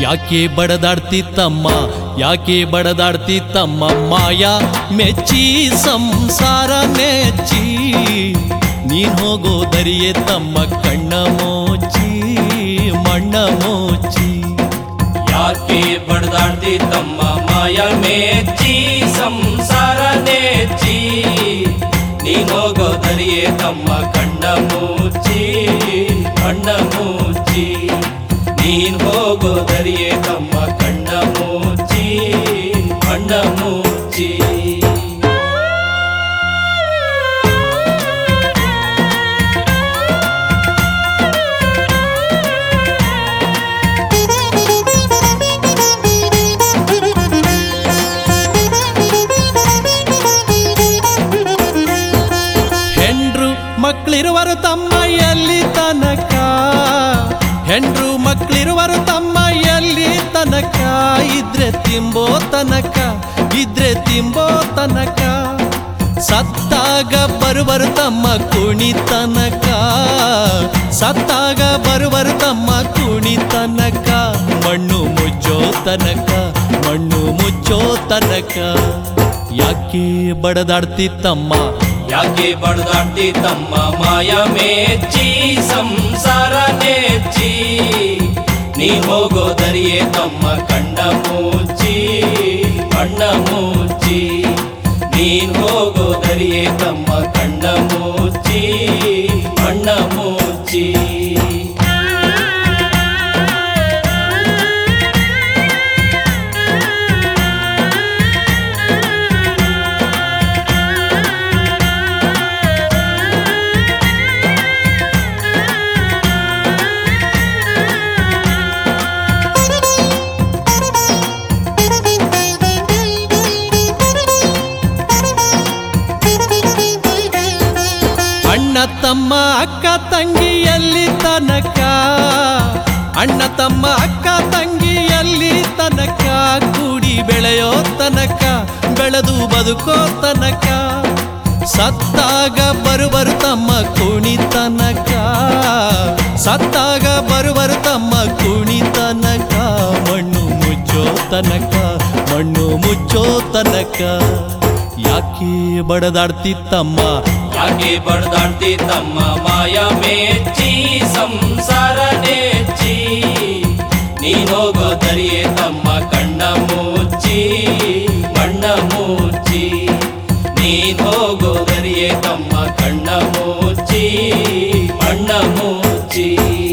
ಯಾಕೆ ಬಡದಾಡ್ತಿತ್ತಮ್ಮ ಯಾಕೆ ಬಡದಾಡ್ತಿತ್ತಮ್ಮ ಮಾಯ ಮೆಚ್ಚಿ ಸಂಸಾರ ಮೆಚ್ಚಿ ನೀನ್ ಹೋಗೋ ದರಿಯೇ ತಮ್ಮ ಕಣ್ಣ ಮೋಚಿ ಮಣ್ಣ ಮೋಚಿ ಯಾಕೆ ಬಡದಾಡ್ತಿ ತಮ್ಮ ಮಾಯ ಮೇಚ್ಚಿ ಸಂಸಾರ ನೆಚ್ಚಿ ನೀನ್ ಹೋಗೋದರಿಯೇ ತಮ್ಮ ಕಣ್ಣ ಮುಚ್ಚಿ ಕಣ್ಣ ಮುಚ್ಚಿ ನೀನ್ ಹೋಗೋದರಿಯೇ ತಮ್ಮ ಕಣ್ಣ ಮುಚ್ಚಿ ಕಣ್ಣ ಮುಚ್ಚಿ ಹೆಂಡ್ರು ಮಕ್ಕಳಿರುವರು ತಮ್ಮ ಎಲ್ಲಿ ತನಕ ಹೆಂಡ್ರು ಮಕ್ಕಳಿರುವರು ತಮ್ಮ ಎಲ್ಲಿ ತನಕ ಇದ್ರೆ ತಿಂಬೋ ತನಕ ಇದ್ರೆ ತಿಂಬೋ ತನಕ ಸತ್ತಾಗ ಬರುವರು ತಮ್ಮ ಕುಣಿ ತನಕ ಸತ್ತಾಗ ಬರುವರು ತಮ್ಮ ಕುಣಿ ತನಕ ಮಣ್ಣು ಮುಚ್ಚೋ ತನಕ ಮಣ್ಣು ಮುಚ್ಚೋ ತನಕ ಯಾಕೆ ಬಡದಾಡ್ತಿತ್ತಮ್ಮ ಯಾಕೆ ಬಡದಾಡ್ತಿ ತಮ್ಮ ಮಾಯ ಮೇಚ್ಚಿ ಸಂಸಾರ ನೆಚ್ಚಿ ನೀ ಹೋಗೋದರಿಯೇ ತಮ್ಮ ಕಣ್ಣ ಮುಚ್ಚಿ ಕಣ್ಣ ಮುಚ್ಚಿ ನೀನ್ ಹೋಗೋದರಿಯೇ ತಮ್ಮ ಕಣ್ಣ ಮುಚ್ಚಿ ಕಣ್ಣ ಮುಚ್ಚಿ ಅಣ್ಣ ತಮ್ಮ ಅಕ್ಕ ತಂಗಿ ಎಲ್ಲಿ ತನಕ ಅಣ್ಣ ತಮ್ಮ ಅಕ್ಕ ತಂಗಿ ಎಲ್ಲಿ ತನಕ ಕೂಡಿ ಬೆಳೆಯೋ ತನಕ ಬೆಳೆದು ಬದುಕೋ ತನಕ ಸತ್ತಾಗ ಬರುವರು ತಮ್ಮ ಕುಣಿ ತನಕ ಸತ್ತಾಗ ಬರುವರು ತಮ್ಮ ಕುಣಿ ತನಕ ಮಣ್ಣು ಮುಚ್ಚೋ ತನಕ ಮಣ್ಣು ಮುಚ್ಚೋ ತನಕ ಯಾಕೆ ಬಡದಾಡ್ತಿತ್ತಮ್ಮ ಯಾಕೆ ಬಡದಾಡ್ತಿ ತಮ್ಮ ಮಾಯ ಮೇಚ್ಚಿ ಸಂಸಾರ ನೆಚ್ಚಿ ನೀನ್ ಹೋಗೋದರಿಯೇ ತಮ್ಮ ಕಣ್ಣ ಮುಚ್ಚಿ ಕಣ್ಣ ಮುಚ್ಚಿ ನೀನ್ ಹೋಗೋದರಿಯೇ ತಮ್ಮ ಕಣ್ಣ ಮುಚ್ಚಿ ಕಣ್ಣ ಮುಚ್ಚಿ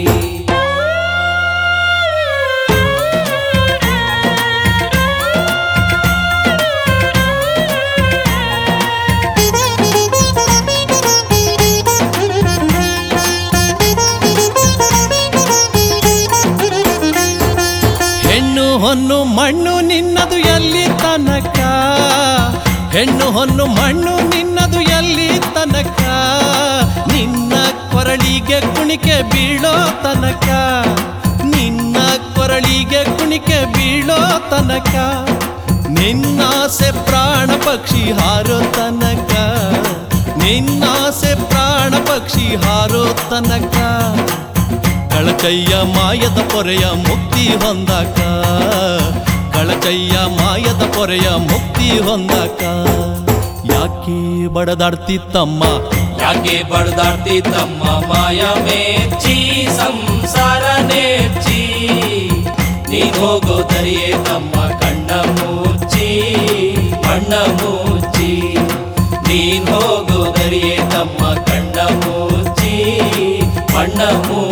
ಹೆಣ್ಣು ಹೊನ್ನು ಮಣ್ಣು ನಿನ್ನದು ಎಲ್ಲಿ ತನಕ ಹೆಣ್ಣು ಹೊನ್ನು ಮಣ್ಣು ನಿನ್ನದು ಎಲ್ಲಿ ತನಕ ನಿನ್ನ ಕೊರಳಿಗೆ ಕುಣಿಕೆ ಬೀಳೋ ತನಕ ನಿನ್ನ ಕೊರಳಿಗೆ ಕುಣಿಕೆ ಬೀಳೋ ತನಕ ನಿನ್ನಾಸೆ ಪ್ರಾಣ ಪಕ್ಷಿ ಹಾರೋ ತನಕ ನಿನ್ನಾಸೆ ಪ್ರಾಣ ಪಕ್ಷಿ ಹಾರೋ ತನಕ ಕಳಕಯ್ಯ ಮಾಯದ ಪೊರೆಯ ಮುಕ್ತಿ ಹೊಂದಾಕ ಕಳಕಯ್ಯ ಮಾಯದ ಪೊರೆಯ ಮುಕ್ತಿ ಹೊಂದಾಕ ಯಾಕೆ ಬಡದಾಡ್ತಿತ್ತಮ್ಮ ಯಾಕೆ ಬಡದಾಡ್ತಿ ತಮ್ಮ ಮಾಯ ಮೇಚ್ಚಿ ಸಂಸಾರ ನೆಚ್ಚಿ ನೀನ್ ಹೋಗೋದರಿಯೇ ತಮ್ಮ ಕಣ್ಣ ಮುಚ್ಚಿ ಕಣ್ಣ ಮುಚ್ಚಿ ನೀನ್ ಹೋಗೋದರಿಯೇ ತಮ್ಮ ಕಣ್ಣ ಮುಚ್ಚಿ ಕಣ್ಣ ಮುಚ್ಚಿ